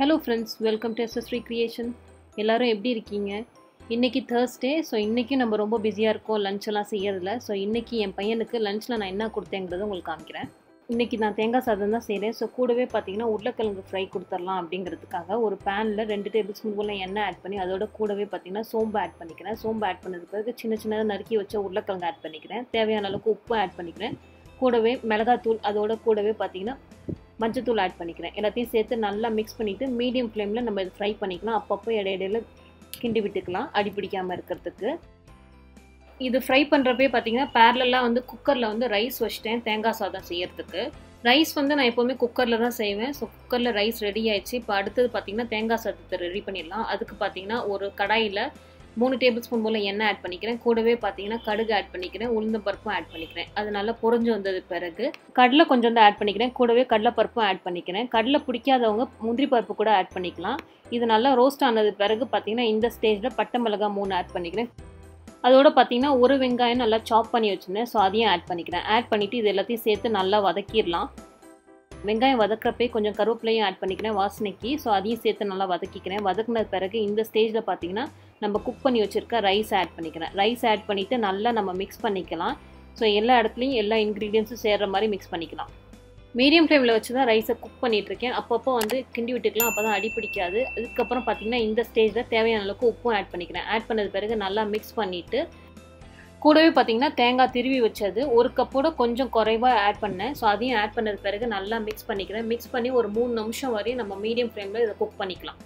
hello friends welcome to எஸ்எஸ்ரீ creation எல்லோரும் எப்படி இருக்கீங்க இன்றைக்கி தேர்ஸ்டே ஸோ இன்றைக்கும் நம்ம ரொம்ப பிஸியாக இருக்கோம் லஞ்ச் எல்லாம் செய்யறதில்ல ஸோ இன்றைக்கி என் பையனுக்கு லஞ்சில் நான் என்ன கொடுத்தேங்கிறத உங்களுக்கு காமிக்கிறேன் இன்றைக்கி நான் தேங்காய் சாதம் தான் செய்கிறேன் ஸோ கூடவே பார்த்தீங்கன்னா உருளைக்கிழங்கு ஃப்ரை கொடுத்துடலாம் அப்படிங்கிறதுக்காக ஒரு பேனில் ரெண்டு டேபிள் ஸ்பூன் போல் எண்ணெய் ஆட் பண்ணி அதோட கூடவே பார்த்தீங்கன்னா சோம்பு ஆட் பண்ணிக்கிறேன் சோம்பு ஆட் பண்ணதுக்கு பிறகு சின்ன சின்னதாக நறுக்கி வச்ச உருளைக்கிழங்கு ஆட் பண்ணிக்கிறேன் தேவையான அளவுக்கு உப்பு ஆட் பண்ணிக்கிறேன் கூடவே மிளகாத்தூள் அதோட கூடவே பார்த்தீங்கன்னா மஞ்சத்தூள் ஆட் பண்ணிக்கிறேன் எல்லாத்தையும் சேர்த்து நல்லா மிக்ஸ் பண்ணிவிட்டு மீடியம் ஃப்ளேமில் நம்ம இது ஃப்ரை பண்ணிக்கலாம் அப்பப்போ இடையிடையில கிண்டி விட்டுக்கலாம் அடி பிடிக்காமல் இருக்கிறதுக்கு இது ஃப்ரை பண்ணுறப்பே பார்த்தீங்கன்னா பேரலெல்லாம் வந்து குக்கரில் வந்து ரைஸ் வச்சிட்டேன் தேங்காய் சாதம் செய்யறதுக்கு ரைஸ் வந்து நான் எப்போவுமே குக்கரில் தான் செய்வேன் ஸோ குக்கரில் ரைஸ் ரெடி ஆயிடுச்சு இப்போ அடுத்தது பார்த்தீங்கன்னா தேங்காய் சாதத்தை ரெடி பண்ணிடலாம் அதுக்கு பார்த்தீங்கன்னா ஒரு கடாயில் மூணு டேபிள் ஸ்பூன் போல் எண்ணெய் ஆட் பண்ணிக்கிறேன் கூடவே பார்த்தீங்கன்னா கடுகு ஆட் பண்ணிக்கிறேன் உளுந்த பருப்பும் ஆட் பண்ணிக்கிறேன் அது நல்லா பொறிஞ்சு வந்தது பிறகு கடலை கொஞ்சம் வந்து ஆட் பண்ணிக்கிறேன் கூடவே கடலை பருப்பும் ஆட் பண்ணிக்கிறேன் கடலை பிடிக்காதவங்க முந்திரி பருப்பு கூட ஆட் பண்ணிக்கலாம் இது நல்லா ரோஸ்ட் ஆனது பிறகு பார்த்தீங்கன்னா இந்த ஸ்டேஜில் பட்டை மிளகாய் மூணு ஆட் பண்ணிக்கிறேன் அதோட பார்த்தீங்கன்னா ஒரு வெங்காயம் நல்லா சாப் பண்ணி வச்சுருந்தேன் ஸோ அதையும் ஆட் பண்ணிக்கிறேன் ஆட் பண்ணிவிட்டு இது எல்லாத்தையும் சேர்த்து நல்லா வதக்கிடலாம் வெங்காயம் வதக்கிறப்பே கொஞ்சம் கருவேப்பிலையும் ஆட் பண்ணிக்கிறேன் வாசனைக்கு ஸோ அதையும் சேர்த்து நல்லா வதக்கிக்கிறேன் வதக்குனது பிறகு இந்த ஸ்டேஜில் பார்த்தீங்கன்னா நம்ம குக் பண்ணி வச்சுருக்க ரைஸ் ஆட் பண்ணிக்கிறேன் ரைஸ் ஆட் பண்ணிவிட்டு நல்லா நம்ம மிக்ஸ் பண்ணிக்கலாம் ஸோ எல்லா இடத்துலையும் எல்லா இன்க்ரீடியன்ஸும் சேர்கிற மாதிரி மிக்ஸ் பண்ணிக்கலாம் மீடியம் ஃப்ளேமில் வச்சு தான் ரைஸை குக் பண்ணிகிட்ருக்கேன் அப்பப்போ வந்து கிண்டி விட்டுக்கலாம் அப்போ தான் அடி பிடிக்காது அதுக்கப்புறம் பார்த்தீங்கன்னா இந்த ஸ்டேஜில் தேவையான அளவுக்கு உப்பும் ஆட் பண்ணிக்கிறேன் ஆட் பண்ணது பிறகு நல்லா மிக்ஸ் பண்ணிவிட்டு கூடவே பார்த்தீங்கன்னா தேங்காய் திருவி வச்சது ஒரு கப்போட கொஞ்சம் குறைவாக ஆட் பண்ணேன் ஸோ அதையும் ஆட் பண்ணது பிறகு நல்லா மிக்ஸ் பண்ணிக்கிறேன் மிக்ஸ் பண்ணி ஒரு மூணு நிமிஷம் வரையும் நம்ம மீடியம் ஃப்ளேமில் இதை குக் பண்ணிக்கலாம்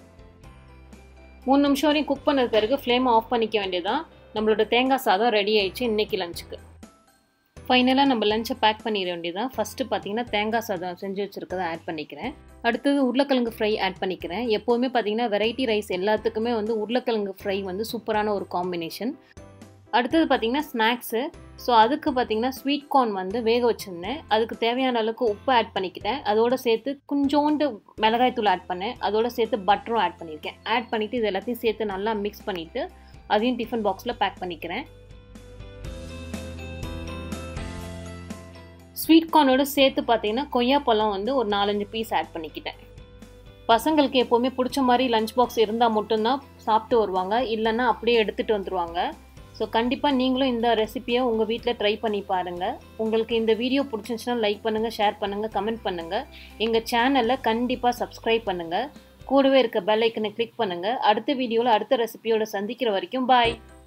மூணு நிமிஷம் வரையும் குக் பண்ணது பிறகு ஃப்ளேமை ஆஃப் பண்ணிக்க வேண்டியதான் நம்மளோட தேங்காய் சாதம் ரெடி ஆயிடுச்சு இன்றைக்கி லஞ்சுக்கு ஃபைனலாக நம்ம லஞ்சை பேக் பண்ணிட வேண்டியதான் ஃபஸ்ட்டு பார்த்தீங்கன்னா தேங்காய் சாதம் செஞ்சு வச்சுருக்கதை ஆட் பண்ணிக்கிறேன் அடுத்தது உருளைக்கிழங்கு ஃப்ரை ஆட் பண்ணிக்கிறேன் எப்போவுமே பார்த்தீங்கன்னா வெரைட்டி ரைஸ் எல்லாத்துக்குமே வந்து உருளைக்கிழங்கு ஃப்ரை வந்து சூப்பரான ஒரு காம்பினேஷன் அடுத்தது பார்த்தீங்கன்னா ஸ்நாக்ஸு ஸோ அதுக்கு பார்த்தீங்கன்னா ஸ்வீட் கார்ன் வந்து வேக வச்சுருந்தேன் அதுக்கு தேவையான அளவுக்கு உப்பு ஆட் பண்ணிக்கிட்டேன் அதோடு சேர்த்து கொஞ்சோண்டு மிளகாய் தூள் ஆட் பண்ணேன் அதோடு சேர்த்து பட்டரும் ஆட் பண்ணியிருக்கேன் ஆட் பண்ணிவிட்டு இது எல்லாத்தையும் சேர்த்து நல்லா மிக்ஸ் பண்ணிவிட்டு அதையும் டிஃபன் பாக்ஸில் பேக் பண்ணிக்கிறேன் ஸ்வீட் கார்னோட சேர்த்து பார்த்தீங்கன்னா கொய்யாப்பழம் வந்து ஒரு நாலஞ்சு பீஸ் ஆட் பண்ணிக்கிட்டேன் பசங்களுக்கு எப்போவுமே பிடிச்ச மாதிரி லஞ்ச் பாக்ஸ் இருந்தால் மட்டும்தான் சாப்பிட்டு வருவாங்க இல்லைன்னா அப்படியே எடுத்துகிட்டு வந்துடுவாங்க ஸோ கண்டிப்பாக நீங்களும் இந்த ரெசிப்பியை உங்கள் வீட்டில் ட்ரை பண்ணி பாருங்கள் உங்களுக்கு இந்த வீடியோ பிடிச்சிருந்துச்சுன்னா லைக் பண்ணுங்கள் ஷேர் பண்ணுங்கள் கமெண்ட் பண்ணுங்கள் எங்கள் சேனலில் கண்டிப்பாக சப்ஸ்கிரைப் பண்ணுங்கள் கூடவே இருக்க பெல் ஐக்கனை கிளிக் பண்ணுங்கள் அடுத்த வீடியோவில் அடுத்த ரெசிபியோட சந்திக்கிற வரைக்கும் பாய்